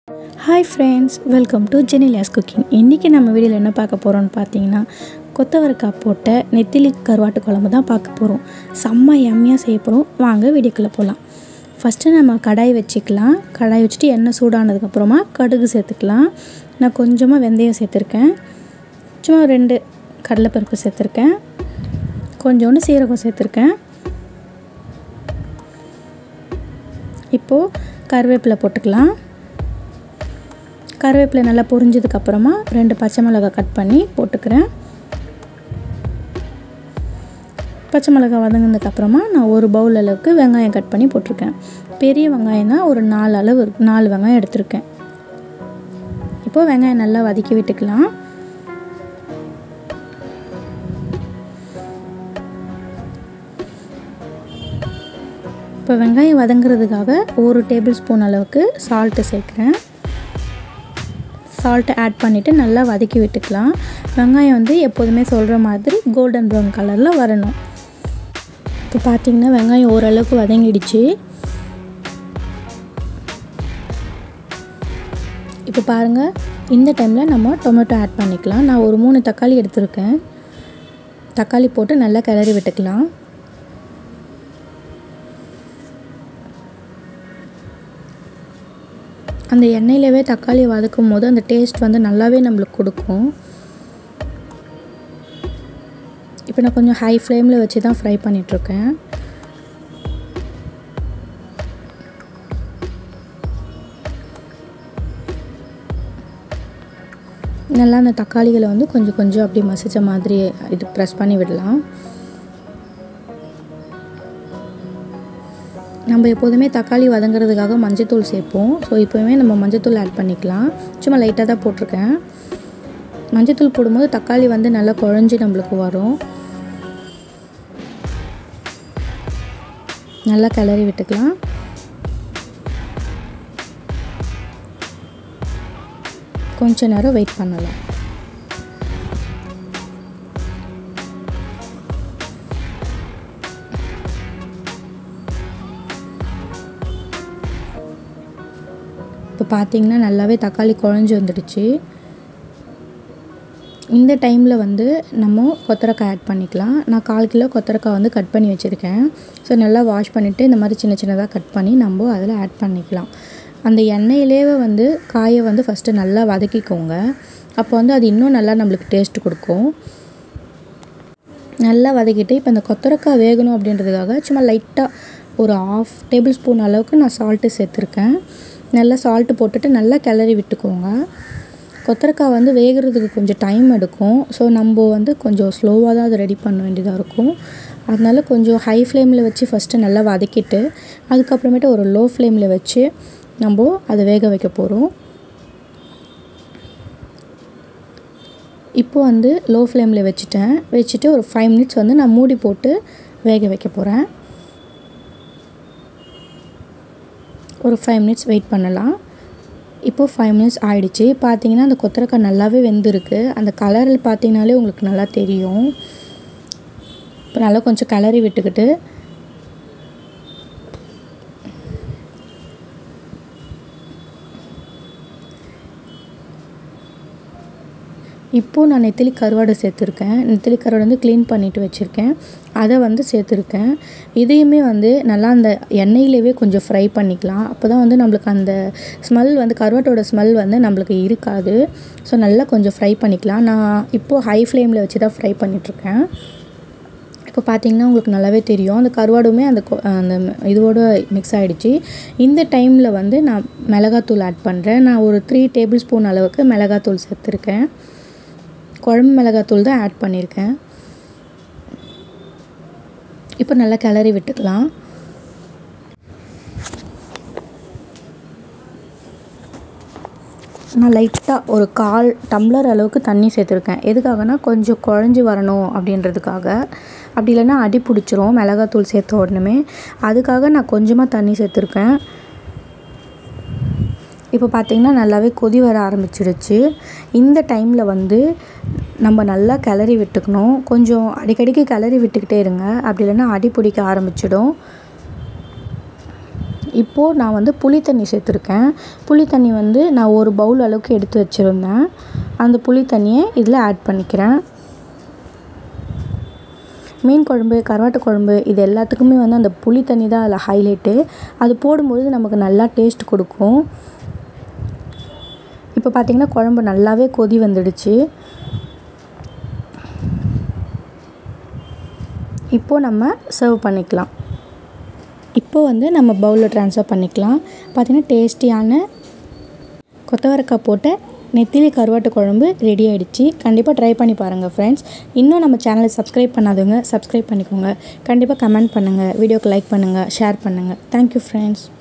hi friends welcome to Genelia's cooking இன்றைக்கி நம்ம வீடியோவில் என்ன பார்க்க போகிறோம்னு பார்த்தீங்கன்னா கொத்தவரக்காய் போட்ட நெத்திலி கருவாட்டு குழம்பு தான் பார்க்க போகிறோம் செம்ம எம்மையாக செய்ய போகிறோம் வாங்க வீடியோக்குள்ளே போகலாம் ஃபஸ்ட்டு நம்ம கடாய் வச்சுக்கலாம் கடாய் வச்சுட்டு எண்ணெய் சூடானதுக்கப்புறமா கடுகு சேர்த்துக்கலாம் நான் கொஞ்சமாக வெந்தயம் சேர்த்துருக்கேன் சும்மா ரெண்டு கடலைப்பருப்பு சேர்த்துருக்கேன் கொஞ்சோண்டு சீரகம் சேர்த்துருக்கேன் இப்போது கருவேப்பிலை போட்டுக்கலாம் கருவேப்பிலை நல்லா பொரிஞ்சதுக்கப்புறமா ரெண்டு பச்சை மிளகாய் கட் பண்ணி போட்டுக்கிறேன் பச்சை மிளகாய் வதங்கினதுக்கப்புறமா நான் ஒரு பவுல் அளவுக்கு வெங்காயம் கட் பண்ணி போட்டிருக்கேன் பெரிய வெங்காயம் தான் ஒரு நாலு அளவு நாலு வெங்காயம் எடுத்திருக்கேன் இப்போது வெங்காயம் நல்லா வதக்கி விட்டுக்கலாம் இப்போ வெங்காயம் வதங்குறதுக்காக ஒரு டேபிள் ஸ்பூன் அளவுக்கு சால்ட்டு சேர்க்குறேன் சால்ட்டை ஆட் பண்ணிவிட்டு நல்லா வதக்கி விட்டுக்கலாம் வெங்காயம் வந்து எப்போதுமே சொல்கிற மாதிரி கோல்டன் ப்ரௌன் கலரில் வரணும் இப்போ பார்த்திங்கன்னா வெங்காயம் ஓரளவுக்கு வதங்கிடுச்சு இப்போ பாருங்கள் இந்த டைமில் நம்ம டொமேட்டோ ஆட் பண்ணிக்கலாம் நான் ஒரு மூணு தக்காளி எடுத்திருக்கேன் தக்காளி போட்டு நல்லா கிளறி விட்டுக்கலாம் அந்த எண்ணெயிலவே தக்காளி வதக்கும் போது அந்த டேஸ்ட் வந்து நல்லாவே நம்மளுக்கு கொடுக்கும் இப்போ நான் கொஞ்சம் ஹை ஃப்ளேமில் வச்சு தான் ஃப்ரை பண்ணிகிட்ருக்கேன் நல்லா அந்த தக்காளிகளை வந்து கொஞ்சம் கொஞ்சம் அப்படி மசிச்ச மாதிரி இது ப்ரெஸ் பண்ணி விடலாம் நம்ம எப்போதுமே தக்காளி வதங்குறதுக்காக மஞ்சத்தூள் சேர்ப்போம் ஸோ இப்போவுமே நம்ம மஞ்சத்தூள் ஆட் பண்ணிக்கலாம் சும்மா லைட்டாக தான் போட்டிருக்கேன் மஞ்சத்தூள் போடும்போது தக்காளி வந்து நல்லா குழஞ்சி நம்மளுக்கு வரும் நல்லா கிளறி விட்டுக்கலாம் கொஞ்ச நேரம் வெயிட் பண்ணலாம் இப்போ பார்த்தீங்கன்னா நல்லாவே தக்காளி குழஞ்சி வந்துடுச்சு இந்த டைமில் வந்து நம்ம கொத்தரக்காய் ஆட் பண்ணிக்கலாம் நான் கால் கிலோ கொத்தரக்காய் வந்து கட் பண்ணி வச்சுருக்கேன் ஸோ நல்லா வாஷ் பண்ணிவிட்டு இந்த மாதிரி சின்ன சின்னதாக கட் பண்ணி நம்ம அதில் ஆட் பண்ணிக்கலாம் அந்த எண்ணெயிலேயே வந்து காயை வந்து ஃபஸ்ட்டு நல்லா வதக்கிக்கோங்க அப்போ வந்து அது இன்னும் நல்லா நம்மளுக்கு டேஸ்ட் கொடுக்கும் நல்லா வதக்கிட்டு இப்போ இந்த கொத்தரக்காய் வேகணும் அப்படின்றதுக்காக சும்மா லைட்டாக ஒரு ஆஃப் டேபிள் ஸ்பூன் அளவுக்கு நான் சால்ட்டு சேர்த்துருக்கேன் நல்லா சால்ட்டு போட்டுட்டு நல்லா கிளறி விட்டுக்கோங்க கொத்தரக்காய் வந்து வேகிறதுக்கு கொஞ்சம் டைம் எடுக்கும் ஸோ நம்ம வந்து கொஞ்சம் ஸ்லோவாக தான் அதை ரெடி பண்ண வேண்டியதாக இருக்கும் அதனால கொஞ்சம் ஹை ஃப்ளேமில் வச்சு ஃபஸ்ட்டு நல்லா வதக்கிட்டு அதுக்கப்புறமேட்டு ஒரு லோ ஃப்ளேமில் வச்சு நம்ம அதை வேக வைக்க போகிறோம் இப்போ வந்து லோ ஃப்ளேமில் வச்சுட்டேன் வச்சுட்டு ஒரு ஃபைவ் மினிட்ஸ் வந்து நான் மூடி போட்டு வேக வைக்க போகிறேன் ஒரு ஃபைவ் மினிட்ஸ் வெயிட் பண்ணலாம் இப்போது ஃபைவ் மினிட்ஸ் ஆகிடுச்சு பார்த்தீங்கன்னா அந்த கொத்தரக்காய் நல்லாவே வெந்திருக்கு அந்த கலரில் பார்த்தீங்கனாலே உங்களுக்கு நல்லா தெரியும் இப்போ நல்லா கொஞ்சம் கிளறி விட்டுக்கிட்டு இப்போது நான் நெத்திலி கருவாடு சேர்த்துருக்கேன் நெத்திலி கருவாடு வந்து க்ளீன் பண்ணிவிட்டு வச்சுருக்கேன் அதை வந்து சேர்த்துருக்கேன் இதையுமே வந்து நல்லா அந்த எண்ணெயிலேயே கொஞ்சம் ஃப்ரை பண்ணிக்கலாம் அப்போ தான் வந்து நம்மளுக்கு அந்த ஸ்மெல் வந்து கருவாட்டோட ஸ்மெல் வந்து நம்மளுக்கு இருக்காது ஸோ நல்லா கொஞ்சம் ஃப்ரை பண்ணிக்கலாம் நான் இப்போது ஹை ஃப்ளேமில் வச்சு தான் ஃப்ரை பண்ணிகிட்ருக்கேன் இப்போ பார்த்தீங்கன்னா உங்களுக்கு நல்லாவே தெரியும் அந்த கருவாடுமே அந்த அந்த இதோட மிக்ஸ் ஆகிடுச்சு இந்த டைமில் வந்து நான் மிளகாத்தூள் ஆட் பண்ணுறேன் நான் ஒரு த்ரீ டேபிள் ஸ்பூன் அளவுக்கு மிளகாத்தூள் சேர்த்துருக்கேன் குழம்பு மிளகாத்தூள் தான் ஆட் பண்ணியிருக்கேன் இப்போ நல்லா கிளறி விட்டுக்கலாம் நான் லைட்டாக ஒரு கால் டம்ளர் அளவுக்கு தண்ணி சேர்த்துருக்கேன் எதுக்காகனா கொஞ்சம் குழஞ்சி வரணும் அப்படின்றதுக்காக அப்படி இல்லைன்னா அடி பிடிச்சிரும் மிளகாத்தூள் சேர்த்த உடனே அதுக்காக நான் கொஞ்சமாக தண்ணி சேர்த்துருக்கேன் இப்போ பார்த்திங்கன்னா நல்லாவே கொதி வர ஆரம்பிச்சிடுச்சு இந்த டைமில் வந்து நம்ம நல்லா கிளறி விட்டுக்கணும் கொஞ்சம் அடிக்கடிக்கு கிளறி விட்டுக்கிட்டே இருங்க அப்படி இல்லைன்னா அடி பிடிக்க ஆரம்பிச்சிடும் இப்போது நான் வந்து புளி தண்ணி சேர்த்துருக்கேன் புளி தண்ணி வந்து நான் ஒரு பவுல் அளவுக்கு எடுத்து வச்சுருந்தேன் அந்த புளி தண்ணியை இதில் ஆட் பண்ணிக்கிறேன் மீன் குழம்பு கருவாட்டு குழம்பு இது எல்லாத்துக்குமே வந்து அந்த புளி தண்ணி தான் அதில் ஹைலைட்டு அது போடும்பொழுது நமக்கு நல்லா டேஸ்ட் கொடுக்கும் இப்போ பார்த்திங்கன்னா குழம்பு நல்லாவே கொதி வந்துடுச்சு இப்போது நம்ம சர்வ் பண்ணிக்கலாம் இப்போ வந்து நம்ம பவுலில் ட்ரான்ஸ்ஃபர் பண்ணிக்கலாம் பார்த்திங்கன்னா டேஸ்டியான கொத்தவரக்காய் போட்ட நெத்திலி கருவாட்டு குழம்பு ரெடி ஆகிடுச்சு கண்டிப்பாக ட்ரை பண்ணி பாருங்கள் ஃப்ரெண்ட்ஸ் இன்னும் நம்ம சேனலை சப்ஸ்கிரைப் பண்ணாதவங்க சப்ஸ்கிரைப் பண்ணிக்கோங்க கண்டிப்பாக கமெண்ட் பண்ணுங்கள் வீடியோக்கு லைக் பண்ணுங்கள் ஷேர் பண்ணுங்கள் தேங்க்யூ ஃப்ரெண்ட்ஸ்